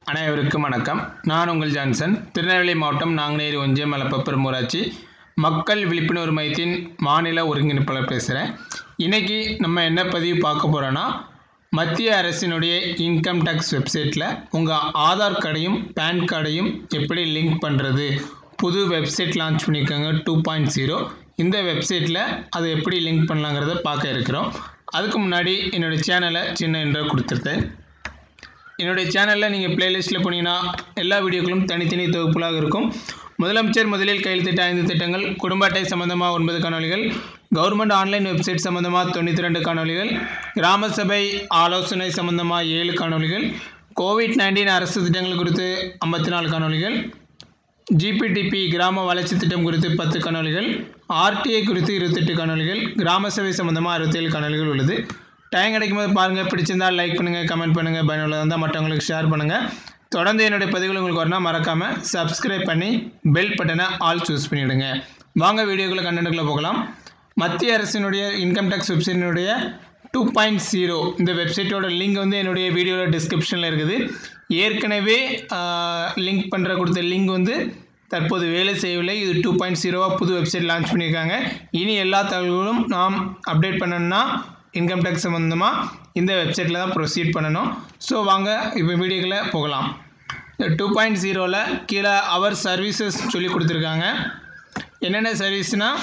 அனைவருக்கும் வணக்கம் நான் உங்கள் ஜான்சன் திருநெல்வேலி மாவட்டம் நாங்குநேரி ஒன்றியம் மலப்பப்பெரும் ஊராட்சி மக்கள் விழிப்புணர்வு மையத்தின் மாநில ஒருங்கிணைப்பாளர் பேசுகிறேன் இன்றைக்கி நம்ம என்ன பதிவு பார்க்க போகிறோன்னா மத்திய அரசினுடைய இன்கம் டேக்ஸ் வெப்சைட்டில் உங்கள் ஆதார் கார்டையும் பேன் கார்டையும் எப்படி லிங்க் பண்ணுறது புது வெப்சைட் லான்ச் பண்ணியிருக்காங்க டூ பாயிண்ட் ஜீரோ இந்த வெப்சைட்டில் அதை எப்படி லிங்க் பண்ணலாங்கிறத பார்க்க இருக்கிறோம் அதுக்கு முன்னாடி என்னோடய சேனலை சின்ன இன்ட்ரோ கொடுத்துருக்கேன் என்னுடைய சேனலில் நீங்கள் பிளேலிஸ்ட்டில் போனீங்கன்னா எல்லா வீடியோக்களும் தனித்தனி தொகுப்புகளாக இருக்கும் முதலமைச்சர் முதலில் கையெழுத்திட்ட ஐந்து திட்டங்கள் குடும்ப அட்டை சம்பந்தமாக ஒன்பது காணொலிகள் கவர்மெண்ட் ஆன்லைன் வெப்சைட் சம்பந்தமாக தொண்ணூற்றி ரெண்டு காணொலிகள் கிராம சபை ஆலோசனை சம்பந்தமாக ஏழு காணொலிகள் கோவிட் நைன்டீன் அரசு திட்டங்கள் குறித்து ஐம்பத்தி நாலு காணொலிகள் ஜிபிடிபி கிராம வளர்ச்சி திட்டம் குறித்து பத்து காணொலிகள் ஆர்டிஐ குறித்து இருபத்தெட்டு காணொலிகள் கிராம சபை சம்பந்தமாக அறுபத்தேழு காணொலிகள் உள்ளது டைம் கிடைக்கும் போது பாருங்கள் பிடிச்சிருந்தால் லைக் பண்ணுங்கள் கமெண்ட் பண்ணுங்கள் பயனுள்ளதாக இருந்தால் மற்றவங்களுக்கு ஷேர் பண்ணுங்கள் தொடர்ந்து என்னுடைய பதிவுகள் உங்களுக்கு வரணும் மறக்காமல் சப்ஸ்கிரைப் பண்ணி பெல் பட்டனை ஆல் சூஸ் பண்ணிவிடுங்க வாங்க வீடியோக்குள்ள கண்டென்ட்டுக்குள்ளே போகலாம் மத்திய அரசினுடைய இன்கம் டேக்ஸ் வெப்சைட்டினுடைய டூ பாயிண்ட் ஜீரோ இந்த வெப்சைட்டோட லிங்க் வந்து என்னுடைய வீடியோவில் டிஸ்கிரிப்ஷனில் இருக்குது ஏற்கனவே லிங்க் பண்ணுற கொடுத்த லிங்க் வந்து தற்போது வேலை செய்யவில்லை இது டூ பாயிண்ட் ஜீரோவாக புது வெப்சைட் லான்ச் பண்ணியிருக்காங்க இனி எல்லா தகவல்களும் நாம் அப்டேட் பண்ணணும்னா இன்கம் டேக்ஸ் சம்மந்தமாக இந்த வெப்சைட்டில் தான் ப்ரொசீட் பண்ணணும் ஸோ வாங்க இப்போ வீடியோக்குள்ளே போகலாம் இந்த டூ பாயிண்ட் ஜீரோவில் கீழே அவர் சர்வீசஸ் சொல்லி கொடுத்துருக்காங்க என்னென்ன சர்வீஸ்னால்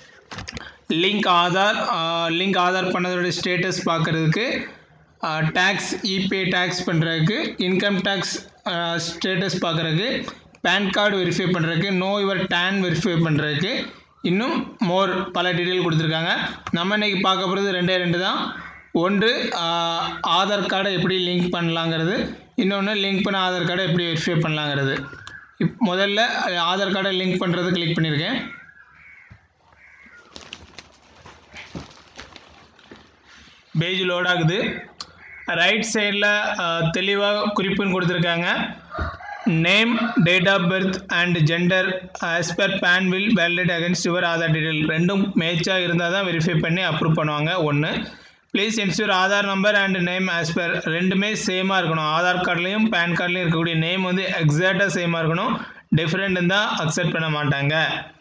லிங்க் ஆதார் லிங்க் ஆதார் பண்ணதோட ஸ்டேட்டஸ் பார்க்குறதுக்கு டேக்ஸ் இபே டேக்ஸ் பண்ணுறதுக்கு இன்கம் டேக்ஸ் ஸ்டேட்டஸ் பார்க்குறதுக்கு பேன் கார்டு வெரிஃபை பண்ணுறதுக்கு நோ யுவர் டேன் வெரிஃபை பண்ணுறதுக்கு இன்னும் மோர் பல டீட்டெயில் கொடுத்துருக்காங்க நம்ம இன்றைக்கி பார்க்க போகிறது ரெண்டே ரெண்டு தான் ஒன்று ஆதார் கார்டை எப்படி லிங்க் பண்ணலாங்கிறது இன்னொன்று லிங்க் பண்ண ஆதார் கார்டை எப்படி வெரிஃபை பண்ணலாங்கிறது இப் முதல்ல ஆதார் கார்டை லிங்க் பண்ணுறது கிளிக் பண்ணியிருக்கேன் பேஜ் லோட் ஆகுது ரைட் சைடில் தெளிவாக குறிப்புன்னு கொடுத்துருக்காங்க name date of birth and gender as per PAN will validate against your Aadhaar detail ரெண்டும் மேட்சாக இருந்தால் தான் வெரிஃபை பண்ணி அப்ரூவ் பண்ணுவாங்க ஒன்று please ensure Aadhaar number and name as per ரெண்டுமே சேமாக இருக்கணும் ஆதார் கார்ட்லேயும் பேன் கார்ட்லேயும் இருக்கக்கூடிய நேம் வந்து எக்ஸாக்டாக சேமாக இருக்கணும் டிஃப்ரெண்ட் இருந்தால் அக்செப்ட் பண்ண மாட்டாங்க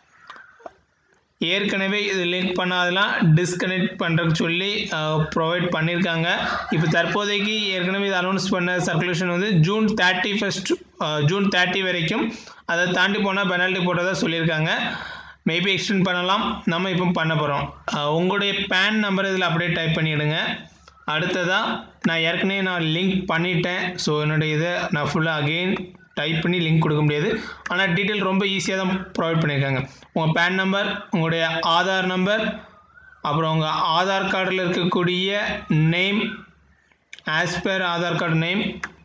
ஏற்கனவே இது லிங்க் பண்ணாதெல்லாம் டிஸ்கனெக்ட் பண்ணுறதுக்கு சொல்லி ப்ரொவைட் பண்ணியிருக்காங்க இப்போ தற்போதைக்கு ஏற்கனவே இது அனௌன்ஸ் பண்ண சர்க்குலேஷன் வந்து June thirty first June thirty வரைக்கும் அதை தாண்டி போனால் பெனால்ட்டி போட்டதாக சொல்லியிருக்காங்க மேபி எக்ஸ்டெண்ட் பண்ணலாம் நம்ம இப்போ பண்ண போகிறோம் உங்களுடைய பேன் நம்பர் இதில் அப்படியே டைப் பண்ணிவிடுங்க அடுத்ததாக நான் ஏற்கனவே நான் லிங்க் பண்ணிட்டேன் ஸோ என்னுடைய இதை நான் ஃபுல்லாக அகெயின் டைப் பண்ணி லிங்க் கொடுக்க முடியாது ஆனால் டீட்டெயில் ரொம்ப ஈஸியாக தான் ப்ரொவைட் பண்ணியிருக்காங்க உங்கள் பேன் நம்பர் உங்களுடைய ஆதார் நம்பர் அப்புறம் உங்கள் ஆதார் கார்டில் இருக்கக்கூடிய name as per Aadhaar card name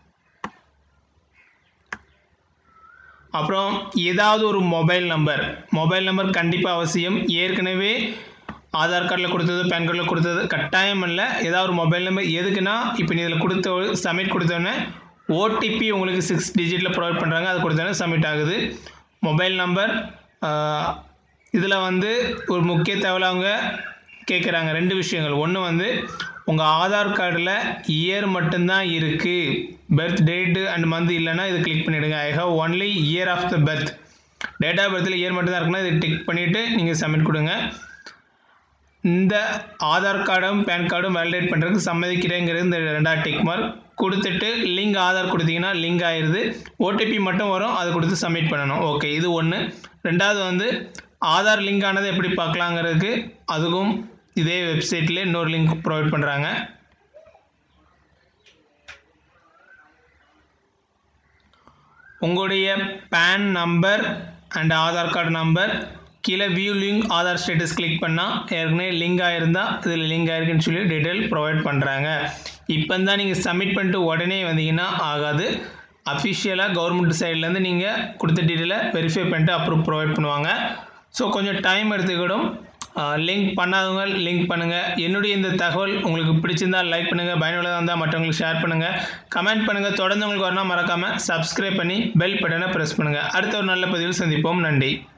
அப்புறம் ஏதாவது ஒரு மொபைல் நம்பர் மொபைல் நம்பர் கண்டிப்பாக அவசியம் ஏற்கனவே ஆதார் கார்டில் கொடுத்தது பேன் கார்டில் கொடுத்தது கட்டாயம் இல்லை ஏதாவது ஒரு மொபைல் நம்பர் எதுக்குன்னா இப்போ நீ இதில் கொடுத்த சப்மிட் கொடுத்தோன்னே ஓடிபி உங்களுக்கு சிக்ஸ் டிஜிட்டில் ப்ரொவைட் பண்ணுறாங்க அது கொடுத்தோன்னே சப்மிட் ஆகுது மொபைல் நம்பர் இதில் வந்து ஒரு முக்கிய தகவல் அவங்க கேட்குறாங்க ரெண்டு விஷயங்கள் ஒன்று வந்து உங்கள் ஆதார் கார்டில் இயர் மட்டும்தான் இருக்குது பர்த் டேட்டு அண்ட் மந்த் இல்லைன்னா இது கிளிக் பண்ணிவிடுங்க I have only year of the birth date of பர்த்தில் இயர் மட்டும்தான் இருக்குன்னா இது டிக் பண்ணிவிட்டு நீங்கள் சப்மிட் கொடுங்க இந்த ஆதார் கார்டும் பேன் கார்டும் வேலிடேட் பண்ணுறதுக்கு சம்மதிக்கிறேங்கிறது இந்த ரெண்டாவது டிக் மார்க் கொடுத்துட்டு லிங்க் ஆதார் கொடுத்தீங்கன்னா லிங்க் ஆயிடுது ஓடிபி மட்டும் வரும் அது கொடுத்து சப்மிட் பண்ணணும் ஓகே இது ஒன்று ரெண்டாவது வந்து ஆதார் லிங்க் ஆனதை எப்படி பார்க்கலாங்கிறதுக்கு அதுக்கும் இதே வெப்சைட்லேயே இன்னொரு லிங்க் ப்ரொவைட் பண்ணுறாங்க உங்களுடைய PAN number and Aadhaar card number கீழே view link Aadhaar status click பண்ணால் ஏற்கனவே லிங்க் ஆகிருந்தால் இதில் லிங்க் ஆயிருக்குன்னு சொல்லி டீட்டெயில் ப்ரொவைட் பண்ணுறாங்க இப்போ தான் நீங்கள் சப்மிட் பண்ணிட்டு உடனே வந்தீங்கன்னா ஆகாது அஃபிஷியலாக கவர்மெண்ட் சைட்லேருந்து நீங்கள் கொடுத்த டீட்டெயிலை வெரிஃபை பண்ணிட்டு அப்ரூவ் ப்ரொவைட் பண்ணுவாங்க ஸோ கொஞ்சம் டைம் எடுத்துக்கிடும் லிங்க் பண்ணாதவங்க லிங்க் பண்ணுங்கள் என்னுடைய இந்த தகவல் உங்களுக்கு பிடிச்சிருந்தால் லைக் பண்ணுங்கள் பயனுள்ளதாக இருந்தால் மற்றவங்களுக்கு ஷேர் பண்ணுங்கள் கமெண்ட் பண்ணுங்கள் தொடர்ந்து உங்களுக்கு வரணும் மறக்காமல் சப்ஸ்கிரைப் பண்ணி பெல் பட்டனை ப்ரெஸ் பண்ணுங்கள் அடுத்த ஒரு நல்ல பதிவில் சந்திப்போம் நன்றி